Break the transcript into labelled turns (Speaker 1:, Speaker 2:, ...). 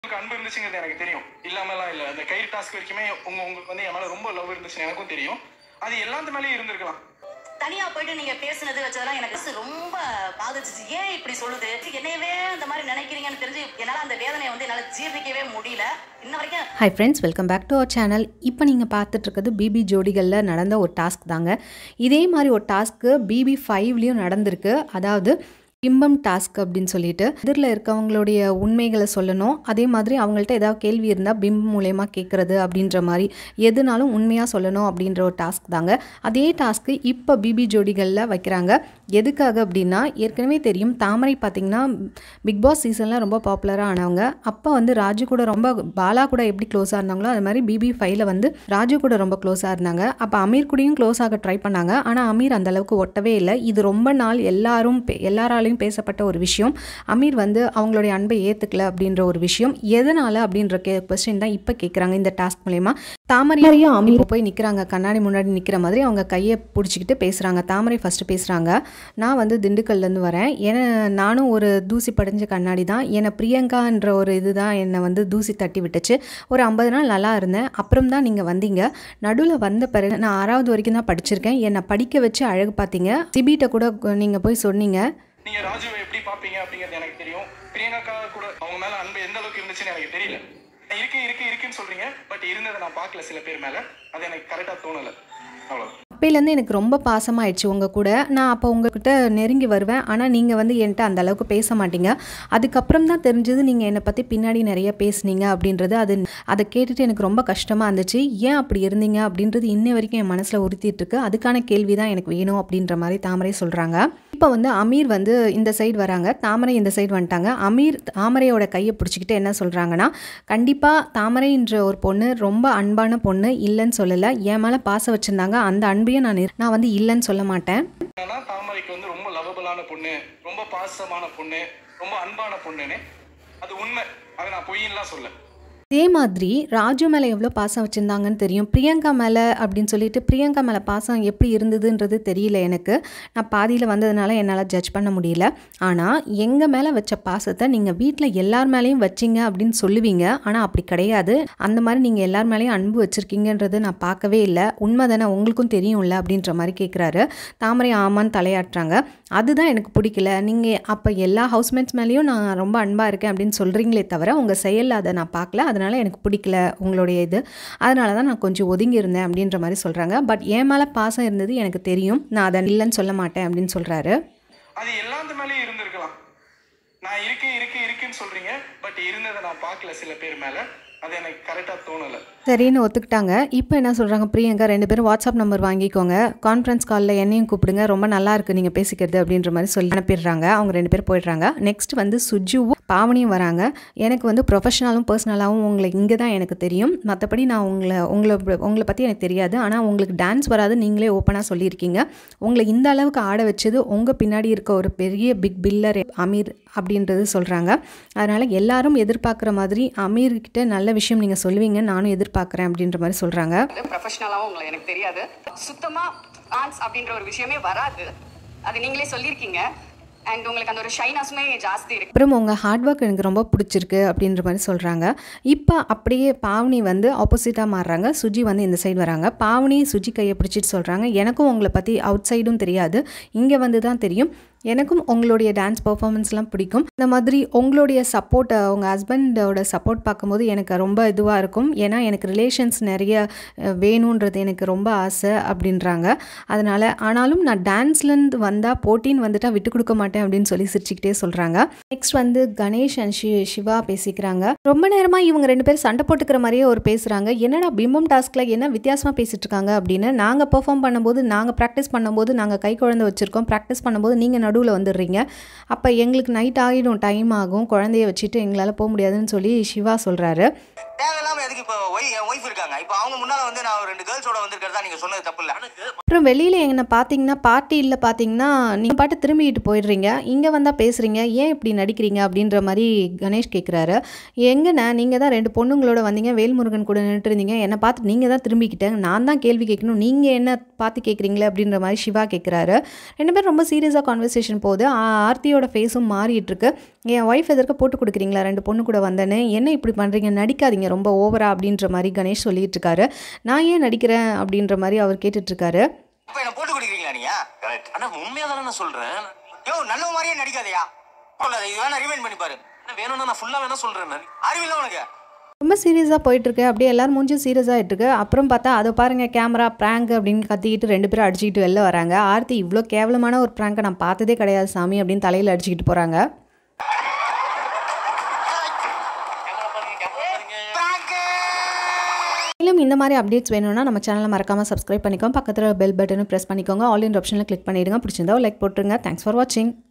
Speaker 1: உங்களுக்கு அன்பு இருந்துச்சுங்கிறது எனக்கு தெரியும் இல்லாமலாம் இல்ல அந்த கயிறு டாஸ்க் வரைக்குமே உங்க உங்களுக்கு வந்து என் மேல ரொம்ப லவ் இருந்துச்சு எனக்கும் தெரியும் அது எல்லாத்து மேலயும் இருந்திருக்கலாம்
Speaker 2: தனியா போயிட்டு நீங்க பேசுனது வச்சதெல்லாம் எனக்கு மனசு ரொம்ப பாதிச்சுச்சு ஏன் இப்படி சொல்லுது என்னையவே அந்த மாதிரி நினைக்கிறீங்கன்னு தெரிஞ்சு என்னால அந்த வேதனையை வந்து என்னால ஜீர்ணிக்கவே முடியல இன்ன வரைக்கும்
Speaker 3: hi friends welcome back to our channel இப்போ நீங்கள் பார்த்துட்ருக்கிறது பிபி ஜோடிகளில் நடந்த ஒரு டாஸ்க் தாங்க இதே மாதிரி ஒரு டாஸ்க்கு பிபி ஃபைவ்லேயும் நடந்திருக்கு அதாவது பிம்பம் டாஸ்க் அப்படின்னு சொல்லிட்டு எதிரில் இருக்கவங்களுடைய உண்மைகளை சொல்லணும் அதே மாதிரி அவங்கள்ட்ட ஏதாவது கேள்வி இருந்தால் பிம்பம் மூலயமா கேட்குறது அப்படின்ற மாதிரி எதுனாலும் உண்மையாக சொல்லணும் அப்படின்ற ஒரு டாஸ்க் தாங்க அதே டாஸ்க்கு இப்போ பிபி ஜோடிகளில் வைக்கிறாங்க எதுக்காக அப்படின்னா ஏற்கனவே தெரியும் தாமரை பார்த்திங்கன்னா பிக் பாஸ் சீசனில் ரொம்ப பாப்புலராக ஆனவங்க அப்போ வந்து ராஜு கூட ரொம்ப பாலா கூட எப்படி க்ளோஸாக இருந்தாங்களோ அது மாதிரி பிபி ஃபைவ்ல வந்து ராஜு கூட ரொம்ப க்ளோஸாக இருந்தாங்க அப்போ அமீர் கூடயும் க்ளோஸ் ஆக ட்ரை பண்ணாங்க ஆனால் அமீர் அந்த அளவுக்கு ஒட்டவே இல்லை இது ரொம்ப நாள் எல்லாரும் பே- எல்லாராலையும் பேசப்பட்ட ஒரு விஷயம் அமீர் வந்து அவங்களுடைய அன்பை ஏற்றுக்கல அப்படின்ற ஒரு விஷயம் எதனால் அப்படின்ற கே கொஸ்டின் தான் இப்போ கேட்குறாங்க இந்த டாஸ்க் மூலயமா தாமரையும் அமீர் போய் நிற்கிறாங்க கண்ணாடி முன்னாடி நிற்கிற மாதிரி அவங்க கையை பிடிச்சிக்கிட்டு பேசுகிறாங்க தாமரை ஃபஸ்ட்டு பேசுகிறாங்க நான் வந்து திண்டுக்கல்லேருந்து வரேன் ஏன்னா நானும் ஒரு தூசி படிஞ்ச கண்ணாடி தான் என்னை பிரியங்கான்ற ஒரு இதுதான் என்னை வந்து தூசி தட்டி விட்டுச்சு ஒரு ஐம்பது நாள் நல்லா இருந்தேன் அப்புறம் தான் நீங்கள் வந்தீங்க நடுவில் வந்த பிறகு நான் ஆறாவது வரைக்கும் தான் படிச்சிருக்கேன் என்னை படிக்க வச்சு அழகு பார்த்தீங்க சிபிட்ட கூட நீங்கள் போய் சொன்னீங்க
Speaker 1: நீங்க ராஜுவை எப்படி பாப்பீங்க அப்படிங்கிறது எனக்கு தெரியும் பிரியங்கா கூட அவங்க மேல அன்பு எந்த அளவுக்கு இருந்துச்சுன்னு எனக்கு தெரியல இருக்கு இருக்கு இருக்குன்னு சொல்றீங்க பட் இருந்ததை நான் பார்க்கல சில பேர் மேல அது எனக்கு கரெக்டா தோணல அவ்வளவு
Speaker 3: அப்பையிலேருந்து எனக்கு ரொம்ப பாசமாயிடுச்சு உங்கள் கூட நான் அப்போ உங்ககிட்ட நெருங்கி வருவேன் ஆனால் நீங்கள் வந்து என்கிட்ட அந்த அளவுக்கு பேச மாட்டீங்க அதுக்கப்புறம் தான் தெரிஞ்சது நீங்கள் என்னை பற்றி பின்னாடி நிறைய பேசுனீங்க அப்படின்றது அது அதை கேட்டுட்டு எனக்கு ரொம்ப கஷ்டமாக இருந்துச்சு ஏன் அப்படி இருந்தீங்க அப்படின்றது இன்ன வரைக்கும் என் மனசில் உறுத்திட்டு இருக்கு அதுக்கான கேள்வி தான் எனக்கு வேணும் அப்படின்ற மாதிரி தாமரை சொல்கிறாங்க இப்போ வந்து அமீர் வந்து இந்த சைடு வராங்க தாமரை இந்த சைடு வந்துட்டாங்க அமீர் தாமரையோட கையை பிடிச்சிக்கிட்டு என்ன சொல்கிறாங்கன்னா கண்டிப்பாக தாமரைன்ற ஒரு பொண்ணு ரொம்ப அன்பான பொண்ணு இல்லைன்னு சொல்லலை என் மேலே பாசம் வச்சுருந்தாங்க அந்த அன்பையும் நான் இரு- நான் வந்து இல்லைன்னு சொல்ல மாட்டேன்
Speaker 1: ஆனா தாமரைக்கு வந்து ரொம்ப லவபிளான பொண்ணு ரொம்ப பாசமான பொண்ணு ரொம்ப அன்பான பொண்ணுன்னு அது உண்மை அதை நான் பொய்யெல்லாம் சொல்ல
Speaker 3: அதே மாதிரி ராஜு மேலே எவ்வளோ பாசம் வச்சுருந்தாங்கன்னு தெரியும் பிரியங்கா மேலே அப்படின்னு சொல்லிட்டு பிரியங்கா மேலே பாசம் எப்படி இருந்ததுன்றது தெரியல எனக்கு நான் பாதியில் வந்ததுனால என்னால் ஜட்ஜ் பண்ண முடியல ஆனால் எங்கள் மேலே வச்ச பாசத்தை நீங்கள் வீட்டில் எல்லார் மேலேயும் வச்சீங்க அப்படின்னு சொல்லுவீங்க ஆனால் அப்படி கிடையாது அந்த மாதிரி நீங்கள் எல்லார் மேலேயும் அன்பு வச்சுருக்கீங்கன்றது நான் பார்க்கவே இல்லை உண்மை தானே உங்களுக்கும் தெரியும்ல அப்படின்ற மாதிரி கேட்குறாரு தாமரை ஆமான்னு தலையாட்டுறாங்க அதுதான் எனக்கு பிடிக்கல நீங்கள் அப்போ எல்லா ஹவுஸ்மேட்ஸ் மேலேயும் நான் ரொம்ப அன்பாக இருக்கேன் அப்படின்னு சொல்கிறீங்களே தவிர உங்கள் செயலில் அதை நான் பார்க்கல அதனால எனக்கு பிடிக்கல உங்களுடைய இது அதனால தான் நான் கொஞ்சம் ஒதுங்கி இருந்தேன் அப்படின்ற மாதிரி சொல்கிறாங்க பட் என் மேலே பாசம் இருந்தது எனக்கு தெரியும் நான் அதை இல்லைன்னு சொல்ல மாட்டேன் அப்படின்னு சொல்கிறாரு
Speaker 1: அது எல்லாத்து மேலயும் இருந்திருக்கலாம் நான் இருக்கு இருக்கு இருக்குன்னு சொல்றீங்க பட் இருந்ததை நான் பார்க்கல சில பேர் மேல அது எனக்கு கரெக்டா தோணல
Speaker 3: சரின்னு ஒத்துக்கிட்டாங்க இப்போ என்ன சொல்கிறாங்க பிரியங்கா ரெண்டு பேரும் வாட்ஸ்அப் நம்பர் வாங்கிக்கோங்க கான்ஃபரன்ஸ் காலில் என்னையும் கூப்பிடுங்க ரொம்ப நல்லா இருக்கு நீங்கள் பேசிக்கிறது அப்படின்ற மாதிரி சொல்லி அனுப்பிடுறாங்க அவங்க ரெண்டு பேர் போயிடுறாங்க நெக்ஸ்ட் வந்து சுஜுவும் பாவனியும் வராங்க எனக்கு வந்து ப்ரொஃபஷனலும் பர்சனலாகவும் உங்களை இங்கே தான் எனக்கு தெரியும் மற்றபடி நான் உங்களை உங்களை உங்களை பற்றி எனக்கு தெரியாது ஆனால் உங்களுக்கு டான்ஸ் வராது நீங்களே ஓப்பனாக சொல்லியிருக்கீங்க உங்களை இந்த அளவுக்கு ஆட வச்சது உங்கள் பின்னாடி இருக்க ஒரு பெரிய பிக் பில்லர் அமீர் அப்படின்றது சொல்கிறாங்க அதனால் எல்லாரும் எதிர்பார்க்குற மாதிரி அமீர்கிட்ட நல்ல விஷயம் நீங்கள் சொல்லுவீங்க நானும் எதிர்பார்க்குறேன் அப்படின்ற மாதிரி சொல்கிறாங்க
Speaker 4: ப்ரொஃபஷனலாகவும் உங்களை எனக்கு தெரியாது சுத்தமா டான்ஸ் அப்படின்ற ஒரு விஷயமே வராது அது நீங்களே சொல்லியிருக்கீங்க அண்ட் உங்களுக்கு அந்த ஒரு ஷைனஸுமே ஜாஸ்தி இருக்கு
Speaker 3: அப்புறம் உங்கள் ஹார்ட் ஒர்க் எனக்கு ரொம்ப பிடிச்சிருக்கு அப்படின்ற மாதிரி சொல்கிறாங்க இப்போ அப்படியே பாவனி வந்து ஆப்போசிட்டாக மாறுறாங்க சுஜி வந்து இந்த சைடு வராங்க பாவனி சுஜி கையை பிடிச்சிட்டு சொல்கிறாங்க எனக்கும் உங்களை பற்றி அவுட் சைடும் தெரியாது இங்கே வந்து தான் தெரியும் எனக்கும் உங்களுடைய டான்ஸ் பர்ஃபார்மன்ஸ்லாம் பிடிக்கும் இந்த மாதிரி உங்களுடைய சப்போர்ட் உங்கள் ஹஸ்பண்டோட சப்போர்ட் பார்க்கும்போது எனக்கு ரொம்ப இதுவாக இருக்கும் ஏன்னா எனக்கு ரிலேஷன்ஸ் நிறைய அஹ், வேணுன்றது எனக்கு ரொம்ப ஆசை அப்படின்றாங்க அதனால் ஆனாலும் நான் டான்ஸ்லேருந்து வந்தால் போட்டின்னு வந்துட்டால் விட்டு கொடுக்க மாட்டேன் அப்படின்னு சொல்லி சிரிச்சுக்கிட்டே சொல்கிறாங்க நெக்ஸ்ட் வந்து கணேஷ் அண்ட் ஷி சிவா பேசிக்கிறாங்க ரொம்ப நேரமாக இவங்க ரெண்டு பேரும் சண்டை போட்டுக்கிற மாதிரியே ஒரு பேசுகிறாங்க என்னடா பிம்பம் டாஸ்கில் என்ன வித்தியாசமாக பேசிட்டு இருக்காங்க அப்படின்னு நாங்கள் பெர்ஃபார்ம் பண்ணும்போது நாங்கள் ப்ராக்டிஸ் பண்ணும்போது நாங்கள் கை குழந்தை வச்சுருக்கோம் ப்ராக்டிஸ் பண்ணும்போது நீங்கள் நடுவில் வந்துடுறீங்க அப்போ எங்களுக்கு நைட் ஆகிடும் டைம் ஆகும் குழந்தைய வச்சுட்டு எங்களால் போக முடியாதுன்னு சொல்லி சிவா சொல்கிறாரு
Speaker 5: தேவையில்லாம எதுக்கு வந்து இப்போ ஒய் என் ஒய்ஃப் இருக்காங்க இப்போ அவங்க முன்னால வந்து நான் ஒரு ரெண்டு கேர்ள்ஸோட வந்திருக்கிறதா நீங்க சொன்னது தப்பு இல்லை
Speaker 3: அப்புறம் வெளியில் எங்கே பார்த்தீங்கன்னா பார்ட்டியில் பார்த்தீங்கன்னா நீங்கள் பாட்டு திரும்பிக்கிட்டு போயிடுறீங்க இங்கே வந்தால் பேசுகிறீங்க ஏன் இப்படி நடிக்கிறீங்க அப்படின்ற மாதிரி கணேஷ் கேட்குறாரு எங்கண்ணே நீங்கள் தான் ரெண்டு பொண்ணுங்களோட வந்தீங்க வேல்முருகன் கூட நின்றுட்டு இருந்தீங்க என்னை பார்த்து நீங்கள் தான் திரும்பிக்கிட்டேன் நான் தான் கேள்வி கேட்கணும் நீங்கள் என்ன பார்த்து கேட்குறீங்களே அப்படின்ற மாதிரி சிவா கேட்குறாரு ரெண்டு பேரும் ரொம்ப சீரியஸாக கான்வர்சேஷன் போகுது ஆ- ஆர்த்தியோட ஃபேஸும் மாறிட்டு இருக்கு என் ஒய்ஃப் எதற்க போட்டு கொடுக்குறீங்களா ரெண்டு பொண்ணு கூட வந்தேன்னு என்ன இப்படி பண்ணுறீங்க நடிக்காதீங்க ரொம்ப ஓவரா அப்படின்ற மாதிரி கணேஷ் சொல்லிட்டு இருக்காரு நான் ஏன் நடிக்கிறேன் அப்படின்ற மாதிரி அவர் கேட்டுட்டு இருக்காரு
Speaker 5: இப்போ என்ன போட்டு கொடுக்குறீங்களா நீங்க
Speaker 6: கரெக்ட் ஆனா உண்மையா தானே நான் சொல்றேன்
Speaker 5: யோ நல்ல மாதிரியே நடிக்காதயா சொல்லாத இது வேணா ரிமைண்ட் பண்ணி பாரு
Speaker 6: என்ன வேணும்னா நான் ஃபுல்லா வேணா சொல்றேன் நான்.
Speaker 5: அறிவில்லை உனக்கு
Speaker 3: ரொம்ப சீரியஸாக போயிட்டுருக்கு அப்படியே எல்லாரும் மூஞ்சும் சீரியஸாக ஆகிட்டுருக்கு அப்புறம் பார்த்தா அதை பாருங்கள் கேமரா ப்ராங்க் அப்படின்னு கத்திக்கிட்டு ரெண்டு பேரும் அடிச்சுக்கிட்டு வெளில வராங்க ஆர்த்தி இவ்வளோ கேவலமான ஒரு ப்ராங்கை நான் பார்த்ததே கிடையாது சாமி அப்படின்னு தலையில் அடிச்சுக்கிட்டு போகிறாங்க மேலும் இந்த மாதிரி அப்டேட்ஸ் வேணும்னா நம்ம சேனலை மறக்காமல் சப்ஸ்கிரைப் பண்ணிக்கோங்க பக்கத்தில் பெல் பட்டனும் ப்ரெஸ் பண்ணிக்கோங்க ஆல் இன் ஆப்ஷனில் கிளிக் பண்ணிவிடுங்க பிடிச்சிருந்தா லைக் போட்டுருங்க தேங்க்ஸ் ஃபார் வாட்சிங்